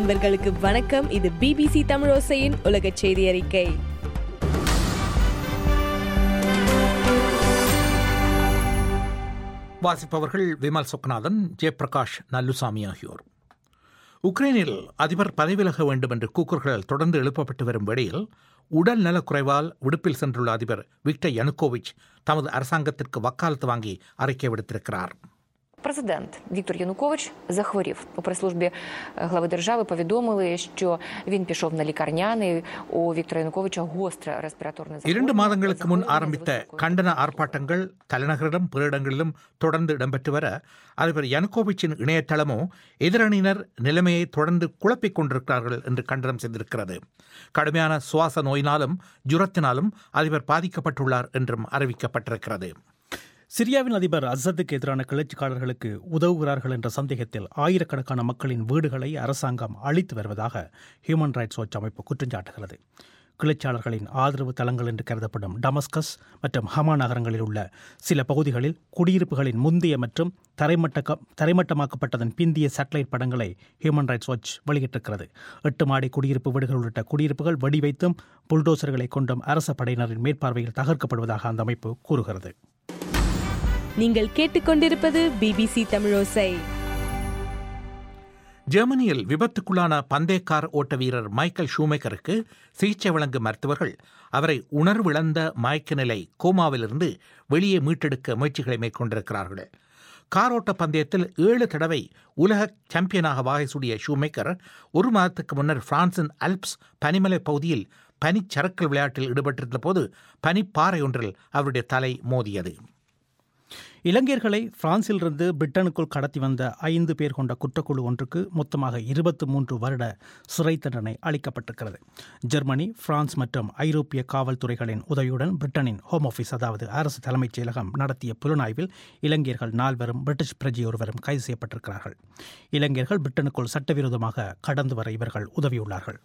நண்பர்களுக்கு வணக்கம் இது பிபிசி தமிழோசையின் உலக செய்தி அறிக்கை வாசிப்பவர்கள் விமல் சொக்கநாதன் ஜெயபிரகாஷ் நல்லுசாமி ஆகியோர் உக்ரைனில் அதிபர் பதவிவிலக வேண்டும் என்று கூக்குரல்கள் தொடர்ந்து எழுப்பப்பட்டு வரும் வேளையில் உடல் நலக்குறைவால் விடுப்பில் சென்றுள்ள அதிபர் விக்டர் யனுகோவிச் தமது அரசாங்கத்திற்கு வக்காலத்து வாங்கி அறிக்கை விடுத்திருக்கிறார் Президент Віктор Янукович захворів. У прес-службі е, глави держави повідомили, що він пішов на лікарняний. У Віктора Януковича гостре респіраторне இரண்டு захворювання. மாதங்களுக்கு முன் захворювання з ஆரம்பித்த високою கண்டன ஆர்ப்பாட்டங்கள் தலைநகரிலும் பிற இடங்களிலும் தொடர்ந்து இடம்பெற்று வர அதிபர் யனுகோவிச்சின் இணையதளமோ எதிரணியினர் நிலைமையை தொடர்ந்து குழப்பிக் கொண்டிருக்கிறார்கள் என்று கண்டனம் செய்திருக்கிறது கடுமையான சுவாச நோயினாலும் ஜுரத்தினாலும் அதிபர் பாதிக்கப்பட்டுள்ளார் என்றும் அறிவிக்கப்பட்டிருக்கிறது சிரியாவின் அதிபர் அசத்துக்கு எதிரான கிளர்ச்சிக்காரர்களுக்கு உதவுகிறார்கள் என்ற சந்தேகத்தில் ஆயிரக்கணக்கான மக்களின் வீடுகளை அரசாங்கம் அழித்து வருவதாக ஹியூமன் ரைட்ஸ் வாட்ச் அமைப்பு குற்றஞ்சாட்டுகிறது கிளர்ச்சியாளர்களின் ஆதரவு தளங்கள் என்று கருதப்படும் டமஸ்கஸ் மற்றும் ஹமா நகரங்களில் உள்ள சில பகுதிகளில் குடியிருப்புகளின் முந்தைய மற்றும் தரைமட்ட தரைமட்டமாக்கப்பட்டதன் பிந்திய சேட்டலைட் படங்களை ஹியூமன் ரைட்ஸ் வாட்ச் வெளியிட்டிருக்கிறது எட்டு மாடி குடியிருப்பு வீடுகள் உள்ளிட்ட குடியிருப்புகள் வெடிவைத்தும் புல்டோசர்களை கொண்டும் அரச படையினரின் மேற்பார்வையில் தகர்க்கப்படுவதாக அந்த அமைப்பு கூறுகிறது நீங்கள் கேட்டுக்கொண்டிருப்பது பிபிசி தமிழோசை ஜெர்மனியில் விபத்துக்குள்ளான பந்தயக்கார் ஓட்ட வீரர் மைக்கேல் ஷூமேக்கருக்கு சிகிச்சை வழங்கும் மருத்துவர்கள் அவரை உணர்விழந்த மயக்க நிலை கோமாவிலிருந்து வெளியே மீட்டெடுக்க முயற்சிகளை மேற்கொண்டிருக்கிறார்கள் கார் ஓட்ட பந்தயத்தில் ஏழு தடவை உலக சாம்பியனாக வாகை சூடிய ஷூமேக்கர் ஒரு மாதத்துக்கு முன்னர் பிரான்சின் அல்ப்ஸ் பனிமலை பகுதியில் பனிச்சறுக்கல் விளையாட்டில் ஈடுபட்டிருந்த போது பனிப்பாறை ஒன்றில் அவருடைய தலை மோதியது இலங்கையர்களை பிரான்சிலிருந்து பிரிட்டனுக்குள் கடத்தி வந்த ஐந்து பேர் கொண்ட குற்றக்குழு ஒன்றுக்கு மொத்தமாக இருபத்தி மூன்று வருட சிறை தண்டனை அளிக்கப்பட்டிருக்கிறது ஜெர்மனி பிரான்ஸ் மற்றும் ஐரோப்பிய காவல்துறைகளின் உதவியுடன் பிரிட்டனின் ஹோம் ஆஃபீஸ் அதாவது அரசு தலைமைச் செயலகம் நடத்திய புலனாய்வில் இலங்கையர்கள் நால்வரும் பிரிட்டிஷ் பிரஜையொருவரும் கைது செய்யப்பட்டிருக்கிறார்கள் இலங்கையர்கள் பிரிட்டனுக்குள் சட்டவிரோதமாக கடந்து வர இவர்கள் உதவியுள்ளார்கள்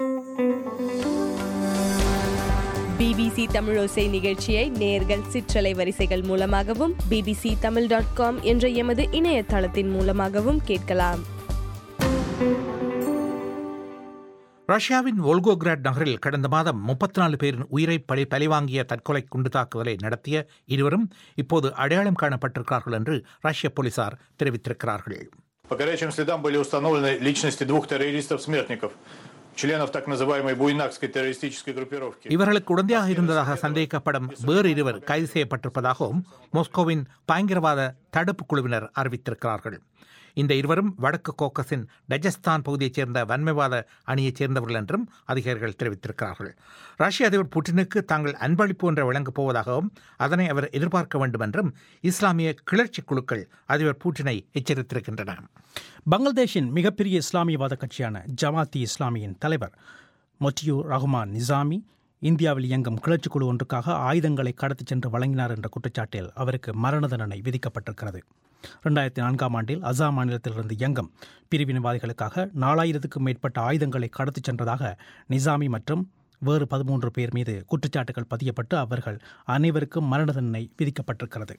பிபிசி தமிழோசை நிகழ்ச்சியை நேர்கள் சிற்றலை வரிசைகள் மூலமாகவும் பிபிசி தமிழ் டாட் காம் என்ற எமது இணையதளத்தின் மூலமாகவும் கேட்கலாம் ரஷ்யாவின் வோல்கோகிராட் நகரில் கடந்த மாதம் முப்பத்தி நாலு பேரின் உயிரை பழி பழிவாங்கிய தற்கொலை குண்டு தாக்குதலை நடத்திய இருவரும் இப்போது அடையாளம் காணப்பட்டிருக்கிறார்கள் என்று ரஷ்ய போலீசார் தெரிவித்திருக்கிறார்கள் По горячим следам были установлены личности двух террористов-смертников, членов так называемой буйнакской террористической группировки. இவர்களுக்கு உடந்தையாக இருந்ததாக சந்தேகிக்கப்படும் வேறு இருவர் கைது செய்யப்பட்டிருப்பதாகவும் மாஸ்கோவின் பயங்கரவாத தடுப்பு குழுவினர் அறிவித்திருக்கிறார்கள் இந்த இருவரும் வடக்கு கோக்கஸின் டஜஸ்தான் பகுதியைச் சேர்ந்த வன்மைவாத அணியைச் சேர்ந்தவர்கள் என்றும் அதிகாரிகள் தெரிவித்திருக்கிறார்கள் ரஷ்ய அதிபர் புட்டினுக்கு தாங்கள் அன்பளிப்பு ஒன்றை வழங்கப் போவதாகவும் அதனை அவர் எதிர்பார்க்க வேண்டும் என்றும் இஸ்லாமிய கிளர்ச்சி குழுக்கள் அதிபர் புட்டினை எச்சரித்திருக்கின்றன பங்களாதேஷின் மிகப்பெரிய இஸ்லாமியவாத கட்சியான ஜமாத்தி இஸ்லாமியின் தலைவர் மொட்டியூர் ரஹ்மான் நிசாமி இந்தியாவில் இயங்கும் கிளர்ச்சி குழு ஒன்றுக்காக ஆயுதங்களை கடத்திச் சென்று வழங்கினார் என்ற குற்றச்சாட்டில் அவருக்கு மரண தண்டனை விதிக்கப்பட்டிருக்கிறது ரெண்டாயிரத்தி நான்காம் ஆண்டில் அசாம் மாநிலத்திலிருந்து இயங்கும் பிரிவினைவாதிகளுக்காக நாலாயிரத்துக்கும் மேற்பட்ட ஆயுதங்களை கடத்திச் சென்றதாக நிசாமி மற்றும் வேறு பதிமூன்று பேர் மீது குற்றச்சாட்டுகள் பதியப்பட்டு அவர்கள் அனைவருக்கும் மரண தண்டனை விதிக்கப்பட்டிருக்கிறது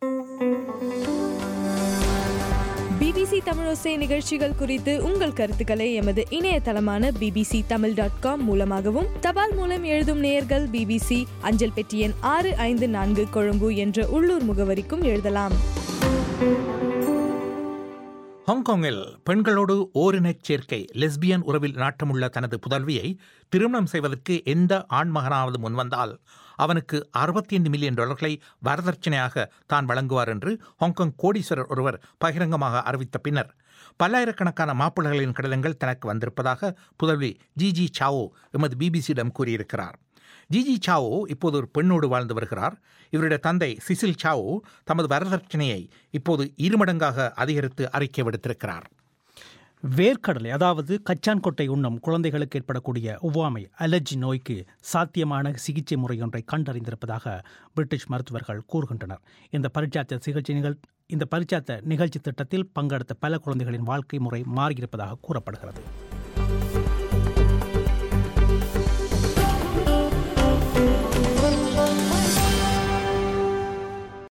பிபிசி தமிழோசை நிகழ்ச்சிகள் குறித்து உங்கள் கருத்துக்களை எமது இணையதளமான பிபிசி தமிழ் டாட் காம் மூலமாகவும் தபால் மூலம் எழுதும் நேயர்கள் பிபிசி அஞ்சல் பெட்டி எண் ஆறு ஐந்து நான்கு கொழும்பு என்ற உள்ளூர் முகவரிக்கும் எழுதலாம் ஹாங்காங்கில் பெண்களோடு ஓரினச் சேர்க்கை லெஸ்பியன் உறவில் நாட்டமுள்ள தனது புதல்வியை திருமணம் செய்வதற்கு எந்த ஆண்மகனாவது முன்வந்தால் அவனுக்கு அறுபத்தி ஐந்து மில்லியன் டாலர்களை வரதட்சணையாக தான் வழங்குவார் என்று ஹாங்காங் கோடீஸ்வரர் ஒருவர் பகிரங்கமாக அறிவித்த பின்னர் பல்லாயிரக்கணக்கான மாப்பிள்ளைகளின் கடிதங்கள் தனக்கு வந்திருப்பதாக புதல்வி ஜிஜி சாவோ எமது பிபிசியிடம் கூறியிருக்கிறார் ஜிஜி சாவோ இப்போது ஒரு பெண்ணோடு வாழ்ந்து வருகிறார் இவருடைய தந்தை சிசில் சாவோ தமது வரதட்சணையை இப்போது இருமடங்காக அதிகரித்து அறிக்கை விடுத்திருக்கிறார் வேர்க்கடலை அதாவது கச்சான் கொட்டை உண்ணும் குழந்தைகளுக்கு ஏற்படக்கூடிய ஒவ்வாமை அலர்ஜி நோய்க்கு சாத்தியமான சிகிச்சை முறை ஒன்றை கண்டறிந்திருப்பதாக பிரிட்டிஷ் மருத்துவர்கள் கூறுகின்றனர் இந்த பரிச்சாத்த சிகிச்சை நிகழ் இந்த பரிச்சாத்த நிகழ்ச்சி திட்டத்தில் பங்கெடுத்த பல குழந்தைகளின் வாழ்க்கை முறை மாறியிருப்பதாக கூறப்படுகிறது